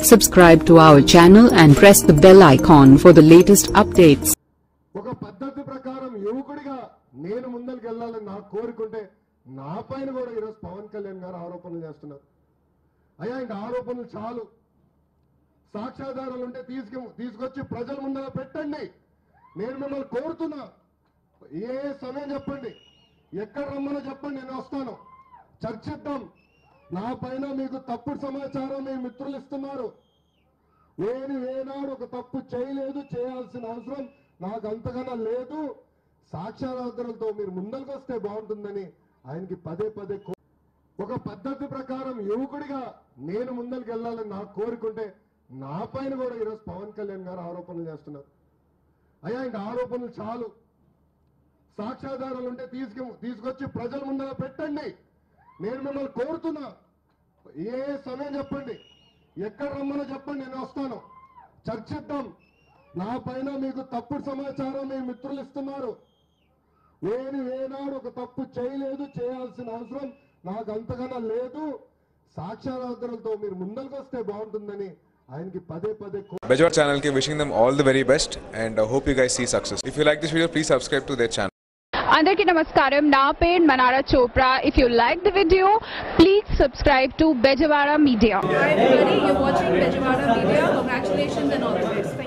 subscribe to our channel and press the bell icon for the latest updates. ఒక పద్ధతి ప్రకారం యువకుడిగా నేను ముందరికి వెళ్ళాలని నాకు కోరుకుంటే నా పైన కూడా ఈరోజు పవన్ కళ్యాణ్ గారు ఆరోపణలు చేస్తున్నారు అయ్యా ఇంక ఆరోపణలు చాలు సాక్ష్యాధారాలు ఉంటే తీసుకు తీసుకొచ్చి ప్రజల ముందర పెట్టండి నేను మిమ్మల్ని కోరుతున్నా ఏ సమయం చెప్పండి ఎక్కడ రమ్మనో చెప్పండి నేను వస్తాను చర్చిద్దాం నా పైన మీకు తప్పుడు సమాచారం మీ మిత్రులు ఇస్తున్నారు నేను ఏనాడు ఒక తప్పు చేయలేదు చేయాల్సిన అవసరం నాకు అంతగానో లేదు సాక్ష్యాధారాలతో మీరు ముందరికి వస్తే బాగుంటుందని ఆయనకి పదే పదే కో- ఒక పద్ధతి ప్రకారం యువకుడిగా నేను ముందరికి వెళ్ళాలని నాకు కోరుకుంటే నా పైన కూడా ఈరోజు పవన్ కళ్యాణ్ గారు ఆరోపణలు చేస్తున్నారు అయ్యా ఇంక ఆరోపణలు చాలు సాక్ష్యాధారాలు ఉంటే తీసుకు తీసుకొచ్చి ప్రజల ముందర పెట్టండి నేను మిమ్మల్ని కోరుతున్నా ఏ సమయం చెప్పండి ఎక్కడ రమ్మనో చెప్పండి నేను వస్తాను చర్చిద్దాం నా పైన మీకు తప్పుడు సమాచారం మీ మిత్రులు ఇస్తున్నారు నేను ఏనాడు ఒక తప్పు చేయలేదు చేయాల్సిన అవసరం నాకు అంతగానో లేదు సాక్ష్యాధారాలతో మీరు ముందరికి వస్తే బాగుంటుందని ఆయనకి పదే పదే కో- Bajor channel ke wishing them all the very best and uh, hope you guys see success. If you like this video, please subscribe to their channel. అందరికీ నమస్కారం నా పేరు Manara Chopra if you like the video please subscribe to Bezawada media Hi everybody, you're watching Bejawada Media. Congratulations and all the best.